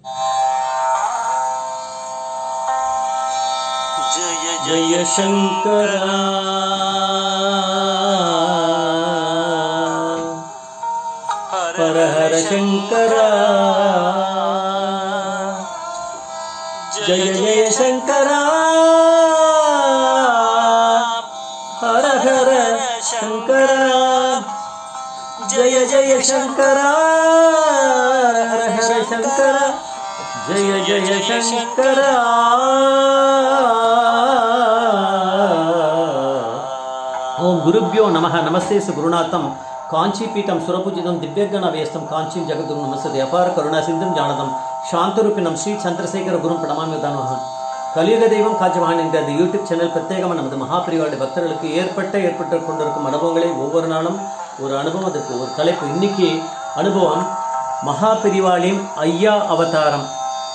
जय जय शङ्करा हर हर शङ्करा जय जय शङ्करा हर हर शङ्करा जय जय शङ्करा हर हर शङ्करा जय जय शङ्करा ఓం గురుభ్యో నమ నమస్తే సు గురునాథం కాంచీపీఠం సురపూజితం దివ్యగణవేస్తం కాంచీం జగద్గురు నమస్తే అపార కరుణా సింధుం జానదం சாந்தரூபினம் ஸ்ரீ சந்திரசேகர குரும் பிரணாமி தானோகம் கலியுக தெய்வம் காஜவான் என்கிற இந்த யூடியூப் சேனல் பிரத்யேகமாக நமது மகாபிரிவாடி பக்தர்களுக்கு ஏற்பட்ட ஏற்பட்டு கொண்டிருக்கும் அனுபவங்களை ஒவ்வொரு நாளும் ஒரு அனுபவம் அதற்கு ஒரு தலைப்பு இன்னைக்கு அனுபவம் மகாபிரிவாளின் ஐயா அவதாரம்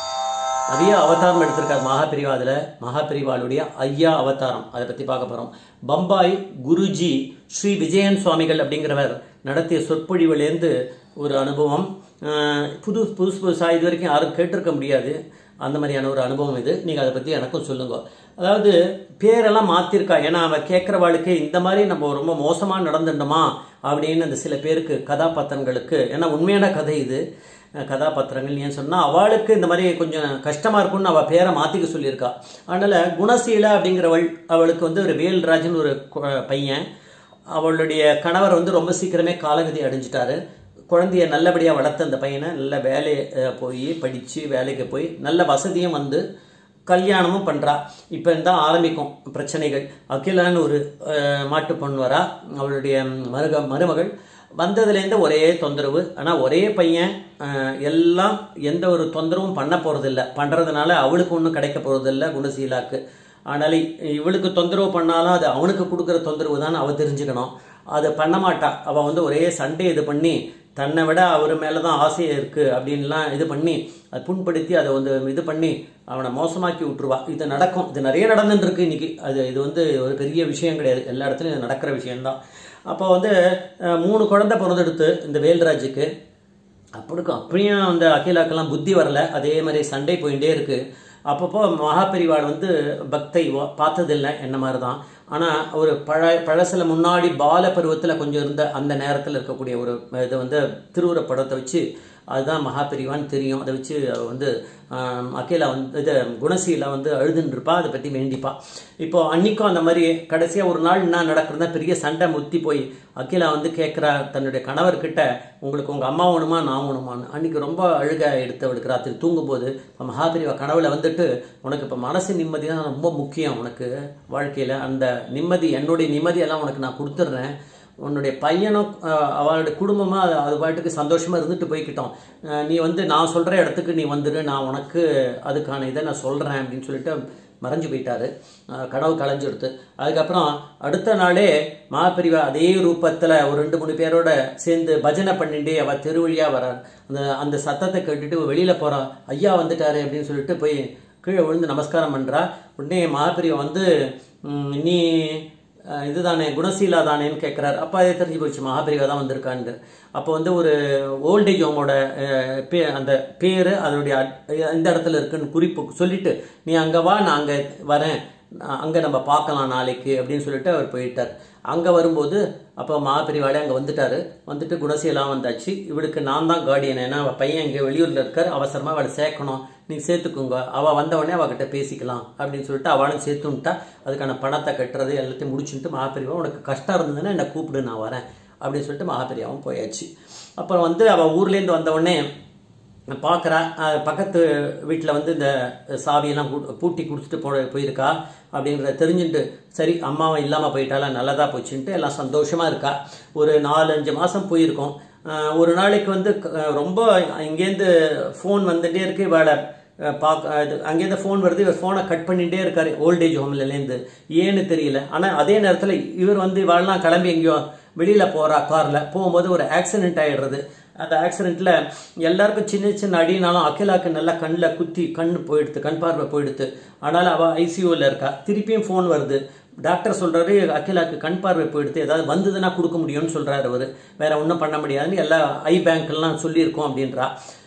நிறைய அவதாரம் எடுத்திருக்காரு மகாபிரிவாதில் மகாபிரிவாளுடைய ஐயா அவதாரம் அதை பற்றி பார்க்க போகிறோம் பம்பாய் குருஜி ஸ்ரீ விஜயன் சுவாமிகள் அப்படிங்கிறவர் நடத்திய சொற்பொழிவுலேருந்து ஒரு அனுபவம் அஹ், புது புதுசு புதுசாக இது வரைக்கும் யாரும் கேட்டிருக்க முடியாது அந்த மாதிரியான ஒரு அனுபவம் இது நீங்கள் அதை பற்றி எனக்கும் சொல்லுங்க அதாவது பேரெல்லாம் மாற்றிருக்கா ஏன்னா அவன் கேட்குறவாளுக்கு இந்த மாதிரி நம்ம ரொம்ப மோசமாக நடந்துட்டோமா அப்படின்னு அந்த சில பேருக்கு கதாபாத்திரங்களுக்கு ஏன்னா உண்மையான கதை இது அஹ் கதாபாத்திரங்கள் ஏன் சொன்னால் அவளுக்கு இந்த மாதிரி கொஞ்சம் கஷ்டமாக இருக்கும்னு அவள் பேரை மாற்றிக்க சொல்லியிருக்கா அதனால் குணசீலா அப்படிங்கிறவள் அவளுக்கு வந்து ஒரு வேல்ராஜன் ஒரு கு- பையன் அவளுடைய கணவர் வந்து ரொம்ப சீக்கிரமே காலகதி அடைஞ்சிட்டாரு குழந்தைய நல்லபடியாக வளர்த்த அந்த பையனை நல்ல வேலை அஹ், போய் படித்து வேலைக்கு போய் நல்ல வசதியும் வந்து கல்யாணமும் பண்ணுறா இப்போ தான் ஆரம்பிக்கும் பிரச்சனைகள் அகிலான்னு ஒரு அஹ், மாட்டு பொண்ணு வரா அவளுடைய மருக மருமகள் வந்ததுலேருந்து ஒரே தொந்தரவு ஆனால் ஒரே பையன் அஹ், எல்லாம் எந்த ஒரு தொந்தரவும் பண்ண போகிறதில்ல பண்ணுறதுனால அவளுக்கு ஒன்றும் கிடைக்க போகிறதில்ல குணசீலாக்கு ஆனால் இவளுக்கு தொந்தரவு பண்ணாலும் அது அவனுக்கு கொடுக்குற தொந்தரவு தான் அவள் தெரிஞ்சுக்கணும் அதை பண்ண மாட்டா அவள் வந்து ஒரே சண்டே இது பண்ணி தன்னை விட அவர் மேலே தான் ஆசை இருக்குது அப்படின்லாம் இது பண்ணி அதை புண்படுத்தி அதை வந்து இது பண்ணி அவனை மோசமாக்கி விட்டுருவா இது நடக்கும் இது நிறைய நடந்துட்டு இருக்கு இன்னைக்கு அது இது வந்து ஒரு பெரிய விஷயம் கிடையாது எல்லா இடத்துலையும் இது நடக்கிற விஷயம்தான் அப்போ வந்து அஹ், மூணு குழந்தை பிறந்தெடுத்து இந்த வேல்ராஜுக்கு அப்படிக்கும் அப்படியும் அந்த அகிலாக்கெல்லாம் புத்தி வரல அதே மாதிரி சண்டை போயிட்டே இருக்கு அப்பப்போ மகாபெரிவாள் வந்து பக்தை வ- பார்த்ததில்லை என்ன மாதிரி தான் ஆனால் ஒரு பழ பழசில் முன்னாடி பால பருவத்தில் கொஞ்சம் இருந்த அந்த நேரத்தில் இருக்கக்கூடிய ஒரு இதை வந்து திருவுருவப் படத்தை வச்சு அதுதான் மகாபெரிவான்னு தெரியும் அதை வச்சு அவ வந்து ஆம், அகிலா வந்து இது குணசீலா வந்து அழுதுன்னு இருப்பா அதை பற்றி வேண்டிப்பா இப்போ அன்னைக்கும் அந்த மாதிரி கடைசியாக ஒரு நாள் என்ன நடக்கிறதா பெரிய சண்டை முத்தி போய் அகிலா வந்து கேட்குறா தன்னுடைய கணவர்கிட்ட உங்களுக்கு உங்கள் அம்மா வேணுமா நான் வேணுமான்னு அன்னைக்கு ரொம்ப அழுக எடுத்து அவளுக்கு ராத்திரி தூங்கும்போது இப்போ மகாபிரிவா கனவுல வந்துட்டு உனக்கு இப்போ மனசு நிம்மதி தான் ரொம்ப முக்கியம் உனக்கு வாழ்க்கையில் அந்த நிம்மதி என்னுடைய நிம்மதியெல்லாம் உனக்கு நான் கொடுத்துட்றேன் உன்னுடைய பையனும் அஹ், அவளுடைய குடும்பமாக அது அது பாட்டுக்கு சந்தோஷமாக இருந்துட்டு போய்க்கிட்டோம் அஹ், நீ வந்து நான் சொல்கிற இடத்துக்கு நீ வந்துடு நான் உனக்கு அதுக்கான இதை நான் சொல்கிறேன் அப்படின்னு சொல்லிட்டு மறைஞ்சு போயிட்டாரு அஹ், கனவு கலைஞ்சிடுத்து அதுக்கப்புறம் அடுத்த நாளே மகாபிரிவா அதே ரூபத்தில் ஒரு ரெண்டு மூணு பேரோட சேர்ந்து பஜனை பண்ணிட்டு அவ தெருவழியாக வரார் அந்த அந்த சத்தத்தை கேட்டுட்டு வெளியில் போறா ஐயா வந்துட்டாரு அப்படின்னு சொல்லிட்டு போய் கீழே விழுந்து நமஸ்காரம் பண்றா உடனே மகாபிரிவா வந்து "ம், நீ அஹ், இதுதானே குணசீலா தானேன்னு கேட்குறாரு அப்போ அதே தெரிஞ்சு போச்சு மகாபிரிவா தான் வந்திருக்கான்னு அப்போ வந்து ஒரு ஓல்டேஜ் ஹோமோட பே அந்த பேர் அதனுடைய அட்- இந்த இடத்துல இருக்குன்னு குறிப்பு சொல்லிட்டு நீ அங்கே வா நான் அங்கே வரேன் அங்கே நம்ம பார்க்கலாம் நாளைக்கு அப்படின்னு சொல்லிட்டு அவர் போயிட்டார் அங்கே வரும்போது அப்போ மகாபெரிவாளே அங்கே வந்துட்டாரு வந்துட்டு குணசீலாம் வந்தாச்சு இவளுக்கு நான் தான் கார்டியன் ஏன்னா அவள் பையன் இங்கே வெளியூரில் இருக்கார் அவசரமாக அவளை சேர்க்கணும் நீங்கள் சேர்த்துக்குங்க அவள் வந்தவொடனே அவகிட்ட பேசிக்கலாம் அப்படின்னு சொல்லிட்டு அவளும் சேர்த்துன்ட்டா அதுக்கான பணத்தை கட்டுறது எல்லாத்தையும் முடிச்சுட்டு மகாபெரிவா உனக்கு கஷ்டம் இருந்ததுன்னா என்னை கூப்பிடு நான் வரேன் அப்படின்னு சொல்லிட்டு மகாபெரியாவும் போயாச்சு அப்புறம் வந்து அவள் ஊர்லேருந்து வந்தவொடனே பார்க்குறா பக்கத்து வீட்டில் வந்து இந்த சாவியெல்லாம் பூ- பூட்டி கொடுத்துட்டு போ போயிருக்கா அப்படிங்கிறத தெரிஞ்சுட்டு சரி அம்மாவை இல்லாமல் போயிட்டாலா நல்லதா போச்சுன்ட்டு எல்லாம் சந்தோஷமாக இருக்கா ஒரு நாலு அஞ்சு மாதம் போயிருக்கோம் அஹ் ஒரு நாளைக்கு வந்து க- ரொம்ப இங்கேருந்து ஃபோன் வந்துட்டே இருக்கு இவளை அஹ் பார்க்க இது அங்கேருந்து ஃபோன் வருது இவர் ஃபோனை கட் பண்ணிகிட்டே இருக்காரு ஓல்டேஜ் ஹோம்லேருந்து ஏன்னு தெரியல ஆனால் அதே நேரத்தில் இவர் வந்து இவாள்லாம் கிளம்பி எங்கேயோ வெளியில் போகிறா காரில் போகும்போது ஒரு ஆக்சிடென்ட் ஆயிடுறது அந்த ஆக்சிடென்ட்ல எல்லாருக்கும் சின்ன சின்ன அடினாலும் அகிலாக்கு நல்லா கண்ணில் குத்தி கண் போயிடுது கண் பார்வை போயிடுது ஆனாலும் அவள் ஐசியூவில் இருக்கா திருப்பியும் ஃபோன் வருது டாக்டர் சொல்றாரு அகிலாக்கு கண் பார்வை போயிடுது ஏதாவது வந்ததுன்னா கொடுக்க முடியும்னு சொல்றாரு அவரு வேற ஒன்றும் பண்ண முடியாதுன்னு எல்லா ஐ பேங்க்லாம் சொல்லியிருக்கோம் அப்படின்றா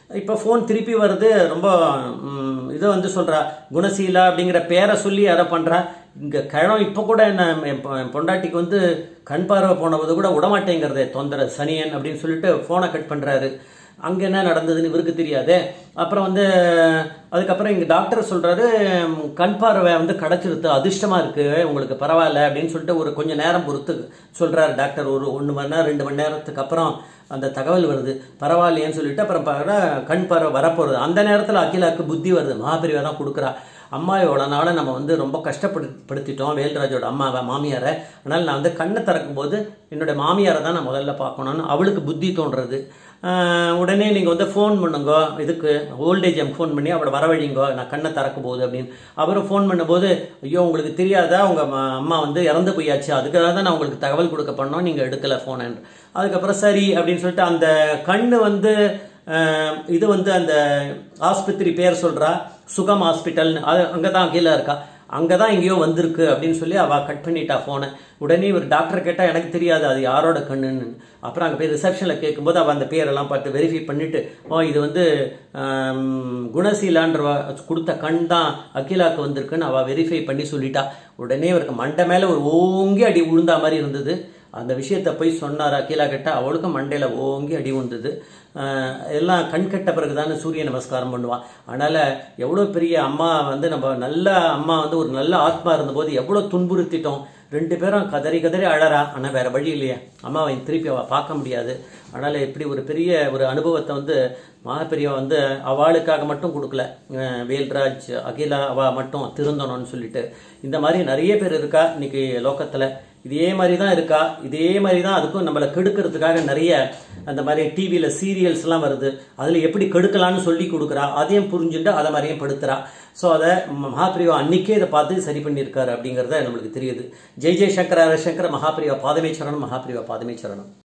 இப்போ ஃபோன் திருப்பி வருது ரொம்ப ம், இதை வந்து சொல்றா குணசீலா அப்படிங்கிற பேரை சொல்லி அதை பண்றா இங்க கிழம் இப்போ கூட என்ன என் பொ- என் பொண்டாட்டிக்கு வந்து கண் பார்வை போனபோது கூட விடமாட்டேங்கிறதே தொந்தர சனியன் அப்படின்னு சொல்லிட்டு ஃபோனை கட் பண்றாரு அங்க என்ன நடந்ததுன்னு இவருக்கு தெரியாதே அப்புறம் வந்து அதுக்கப்புறம் இங்க டாக்டர் சொல்றாரு ம், கண் பார்வை வந்து கிடைச்சிருது அதிர்ஷ்டமா இருக்கு உங்களுக்கு பரவாயில்ல அப்படின்னு சொல்லிட்டு ஒரு கொஞ்ச நேரம் பொறுத்து சொல்றாரு டாக்டர் ஒரு ஒன்று மணி நேரம் ரெண்டு மணி நேரத்துக்கு அப்புறம் அந்த தகவல் வருது பரவாயில்லையேன்னு சொல்லிட்டு அப்புறம் பார்க்குறா கண் பார்வை வரப்போகுது அந்த நேரத்தில் அகிலாக்கு புத்தி வருது மகாபிரிவா தான் கொடுக்குறா அம்மா இவ்வளோ நாள நம்ம வந்து ரொம்ப கஷ்டப்படுத்திட்டோம் வேல்ராஜோட அம்மாவை மாமியாரை அதனால் நான் வந்து கண்ணை திறக்கும் போது என்னோட மாமியாரை தான் நான் முதல்ல பார்க்கணும்னு அவளுக்கு புத்தி தோன்றது ஆஹ் உடனே நீங்கள் வந்து ஃபோன் பண்ணுங்க இதுக்கு ஓல்டேஜ் எம் ஃபோன் பண்ணி அவளை வரவழிங்கோ நான் கண்ணை திறக்க போகுது அப்படின்னு அவரும் ஃபோன் பண்ணும்போது ஐயோ உங்களுக்கு தெரியாதா உங்கள் அம்மா வந்து இறந்து போயாச்சு அதுக்காக தான் நான் உங்களுக்கு தகவல் கொடுக்க பண்ணோம் நீங்கள் எடுக்கலை ஃபோன் அதுக்கப்புறம் சரி அப்படின்னு சொல்லிட்டு அந்த கண்ணு வந்து ஆஹ் இது வந்து அந்த ஆஸ்பத்திரி பேர் சொல்றா சுகம் ஹாஸ்பிட்டல் அது அங்கே தான் கீழே இருக்கா அங்கே தான் எங்கேயோ வந்திருக்கு அப்படின்னு சொல்லி அவள் கட் பண்ணிட்டா ஃபோனை உடனே ஒரு டாக்டர் கேட்டால் எனக்கு தெரியாது அது யாரோட கண்ணுன்னு அப்புறம் அங்கே போய் ரிசப்ஷனில் கேட்கும்போது அவள் அந்த பேரெல்லாம் பார்த்து வெரிஃபை பண்ணிட்டு ஓ இது வந்து ஆம், குணசீலான்ற கொடுத்த கண் தான் அகிலாக்கு வந்திருக்குன்னு அவள் வெரிஃபை பண்ணி சொல்லிட்டா உடனே அவருக்கு மண்டை மேலே ஒரு ஓங்கி அடி விழுந்தா மாதிரி இருந்தது அந்த விஷயத்தை போய் சொன்னார் அகிலா கிட்ட அவளுக்கும் மண்டையில் ஓங்கி அடி விழுந்தது ஆஹ் எல்லாம் கண் கட்ட பிறகுதானே சூரிய நமஸ்காரம் பண்ணுவான் அதனால எவ்வளோ பெரிய அம்மா வந்து நம்ம நல்ல அம்மா வந்து ஒரு நல்ல ஆத்மா இருந்தபோது எவ்வளோ துன்புறுத்திட்டோம் ரெண்டு பேரும் கதறி கதறி அழறா ஆனால் வேற வழி இல்லையா அம்மாவை திருப்பி அவ பார்க்க முடியாது அதனால இப்படி ஒரு பெரிய ஒரு அனுபவத்தை வந்து மகாபெரியவா வந்து அவளுக்காக மட்டும் கொடுக்கல அஹ் வேல்ராஜ் அகிலா அவ மட்டும் திருந்தணும்னு சொல்லிட்டு இந்த மாதிரி நிறைய பேர் இருக்கா இன்னைக்கு லோகத்துல இதே மாதிரி தான் இருக்கா இதே மாதிரி தான் அதுக்கும் நம்மளை கெடுக்கிறதுக்காக நிறைய அந்த மாதிரி டிவியில் சீரியல்ஸ்லாம் வருது அதில் எப்படி கெடுக்கலாம்னு சொல்லி கொடுக்குறா அதையும் புரிஞ்சுட்டு அதை மாதிரியும் படுத்துறா ஸோ அதை மகாபிரிவா அன்னைக்கே இதை பார்த்து சரி பண்ணியிருக்காரு அப்படிங்கிறத நம்மளுக்கு தெரியுது ஜெய் ஜெய் சங்கர ஹர சங்கர மகாபிரிவா பாதமே சரணம் மகாபிரிவா பாதமே சரணம்